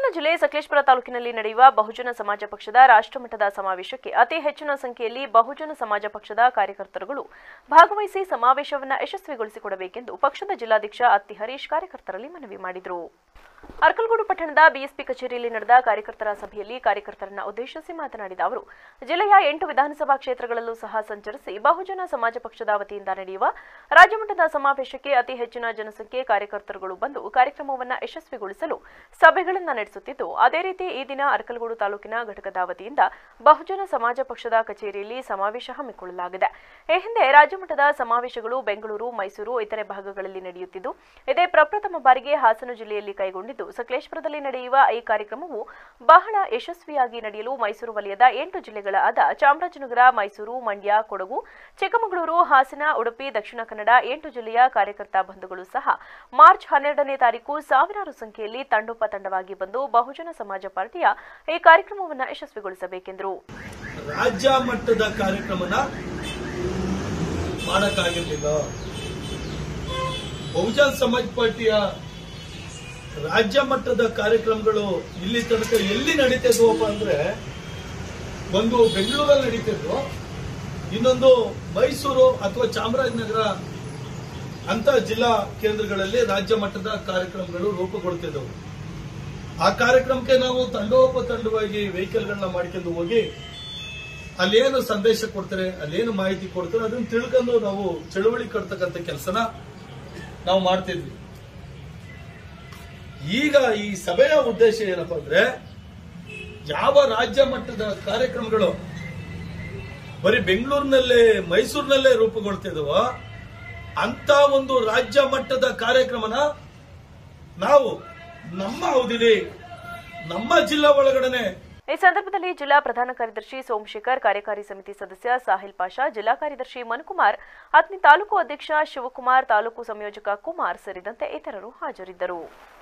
ಹಾಸನ ಜಿಲ್ಲೆ ಸಕಲೇಶ್ಪುರ ತಾಲೂಕಿನಲ್ಲಿ ನಡೆಯುವ ಬಹುಜನ ಸಮಾಜ ಪಕ್ಷದ ರಾಷ್ಟ್ರಮಟ್ಟದ ಸಮಾವೇಶಕ್ಕೆ ಅತಿ ಹೆಚ್ಚಿನ ಸಂಖ್ಯೆಯಲ್ಲಿ ಬಹುಜನ ಸಮಾಜ ಪಕ್ಷದ ಕಾರ್ಯಕರ್ತರುಗಳು ಭಾಗವಹಿಸಿ ಸಮಾವೇಶವನ್ನು ಯಶಸ್ವಿಗೊಳಿಸಿಕೊಡಬೇಕೆಂದು ಪಕ್ಷದ ಜಿಲ್ಲಾಧ್ಯಕ್ಷ ಅತ್ತಿ ಹರೀಶ್ ಕಾರ್ಯಕರ್ತರಲ್ಲಿ ಮನವಿ ಮಾಡಿದರು ಅರ್ಕಲಗೂಡು ಪಟ್ಟಣದ ಬಿಎಸ್ಪಿ ಕಚೇರಿಯಲ್ಲಿ ನಡೆದ ಕಾರ್ಯಕರ್ತರ ಸಭೆಯಲ್ಲಿ ಕಾರ್ಯಕರ್ತರನ್ನ ಉದ್ದೇಶಿಸಿ ಮಾತನಾಡಿದ ಅವರು ಜಿಲ್ಲೆಯ ಎಂಟು ವಿಧಾನಸಭಾ ಕ್ಷೇತ್ರಗಳಲ್ಲೂ ಸಹ ಸಂಚರಿಸಿ ಬಹುಜನ ಸಮಾಜ ಪಕ್ಷದ ವತಿಯಿಂದ ನಡೆಯುವ ರಾಜ್ಯಮಟ್ಟದ ಸಮಾವೇಶಕ್ಕೆ ಅತಿ ಹೆಚ್ಚಿನ ಜನಸಂಖ್ಯೆ ಕಾರ್ಯಕರ್ತರುಗಳು ಬಂದು ಕಾರ್ಯಕ್ರಮವನ್ನು ಯಶಸ್ವಿಗೊಳಿಸಲು ಸಭೆಗಳನ್ನು ನಡೆಸುತ್ತಿದ್ದು ಅದೇ ರೀತಿ ಈ ದಿನ ಅರ್ಕಲಗೂಡು ತಾಲೂಕಿನ ಘಟಕದ ವತಿಯಿಂದ ಬಹುಜನ ಸಮಾಜ ಪಕ್ಷದ ಕಚೇರಿಯಲ್ಲಿ ಸಮಾವೇಶ ಹಮ್ಮಿಕೊಳ್ಳಲಾಗಿದೆ ಈ ಹಿಂದೆ ರಾಜ್ಯಮಟ್ಟದ ಸಮಾವೇಶಗಳು ಬೆಂಗಳೂರು ಮೈಸೂರು ಇತರೆ ಭಾಗಗಳಲ್ಲಿ ನಡೆಯುತ್ತಿದ್ದು ಇದೇ ಪ್ರಪ್ರಥಮ ಬಾರಿಗೆ ಹಾಸನ ಜಿಲ್ಲೆಯಲ್ಲಿ ಕೈಗೊಂಡಿದ್ದು ಸಕಲೇಶ್ಪುರದಲ್ಲಿ ನಡೆಯುವ ಈ ಕಾರ್ಯಕ್ರಮವು ಬಹಳ ಯಶಸ್ವಿಯಾಗಿ ನಡೆಯಲು ಮೈಸೂರು ವಲಯದ ಎಂಟು ಜಿಲ್ಲೆಗಳಾದ ಚಾಮರಾಜನಗರ ಮೈಸೂರು ಮಂಡ್ಯ ಕೊಡಗು ಚಿಕ್ಕಮಗಳೂರು ಹಾಸನ ಉಡುಪಿ ದಕ್ಷಿಣ ಕನ್ನಡ ಎಂಟು ಜಿಲ್ಲೆಯ ಕಾರ್ಯಕರ್ತ ಬಂಧುಗಳು ಸಹ ಮಾರ್ಚ್ ಹನ್ನೆರಡನೇ ತಾರೀಕು ಸಾವಿರಾರು ಸಂಖ್ಯೆಯಲ್ಲಿ ತಂಡೋಪತಂಡವಾಗಿ ಬಂದು ಬಹುಜನ ಸಮಾಜ ಪಾರ್ಟಿಯ ಈ ಕಾರ್ಯಕ್ರಮವನ್ನು ಯಶಸ್ವಿಗೊಳಿಸಬೇಕೆಂದರು ರಾಜ್ಯ ಮಟ್ಟದ ಕಾರ್ಯಕ್ರಮನ ಮಾಡಕ್ಕಾಗಿರ್ಲಿಲ್ಲ ಬಹುಜನ್ ಸಮಾಜ್ ಪಾರ್ಟಿಯ ರಾಜ್ಯ ಮಟ್ಟದ ಕಾರ್ಯಕ್ರಮಗಳು ಇಲ್ಲಿ ತನಕ ಎಲ್ಲಿ ನಡೀತಿದ್ವಪ್ಪ ಅಂದ್ರೆ ಒಂದು ಬೆಂಗಳೂರಲ್ಲಿ ನಡೀತಿದ್ವು ಇನ್ನೊಂದು ಮೈಸೂರು ಅಥವಾ ಚಾಮರಾಜನಗರ ಅಂತ ಜಿಲ್ಲಾ ಕೇಂದ್ರಗಳಲ್ಲಿ ರಾಜ್ಯ ಮಟ್ಟದ ಕಾರ್ಯಕ್ರಮಗಳು ರೂಪುಗೊಳ್ತಿದ್ದವು ಆ ಕಾರ್ಯಕ್ರಮಕ್ಕೆ ನಾವು ತಂಡೋಪತಂಡವಾಗಿ ವೆಹಿಕಲ್ಗಳನ್ನ ಮಾಡ್ಕೊಂಡು ಹೋಗಿ ಅಲ್ಲೇನು ಸಂದೇಶ ಕೊಡ್ತಾರೆ ಅಲ್ಲೇನು ಮಾಹಿತಿ ಕೊಡ್ತಾರೆ ಅದನ್ನ ತಿಳ್ಕೊಂಡು ನಾವು ಚಳುವಳಿ ಕಟ್ತಕ್ಕಂಥ ಕೆಲಸನ ನಾವು ಮಾಡ್ತಿದ್ವಿ ಈಗ ಈ ಸಭೆಯ ಉದ್ದೇಶ ಏನಪ್ಪಾ ಅಂದ್ರೆ ಯಾವ ರಾಜ್ಯ ಮಟ್ಟದ ಕಾರ್ಯಕ್ರಮಗಳು ಬರೀ ಬೆಂಗಳೂರಿನಲ್ಲೇ ಮೈಸೂರಿನಲ್ಲೇ ರೂಪುಗೊಳ್ತಿದವ ಅಂತ ಒಂದು ರಾಜ್ಯ ಮಟ್ಟದ ಕಾರ್ಯಕ್ರಮನ ನಾವು ನಮ್ಮ ಅವಧಿಲಿ ನಮ್ಮ ಜಿಲ್ಲಾ ಒಳಗಡೆನೆ ಈ ಸಂದರ್ಭದಲ್ಲಿ ಜಿಲ್ಲಾ ಪ್ರಧಾನ ಕಾರ್ಯದರ್ಶಿ ಸೋಮಶೇಖರ್ ಕಾರ್ಯಕಾರಿ ಸಮಿತಿ ಸದಸ್ಯ ಸಾಹಿಲ್ ಪಾಷಾ ಜಿಲ್ಲಾ ಕಾರ್ಯದರ್ಶಿ ಮನುಕುಮಾರ್ ಅತ್ನಿ ತಾಲೂಕು ಅಧ್ಯಕ್ಷ ಶಿವಕುಮಾರ್ ತಾಲೂಕು ಸಂಯೋಜಕ ಕುಮಾರ್ ಸೇರಿದಂತೆ ಇತರರು ಹಾಜರಿದ್ದರು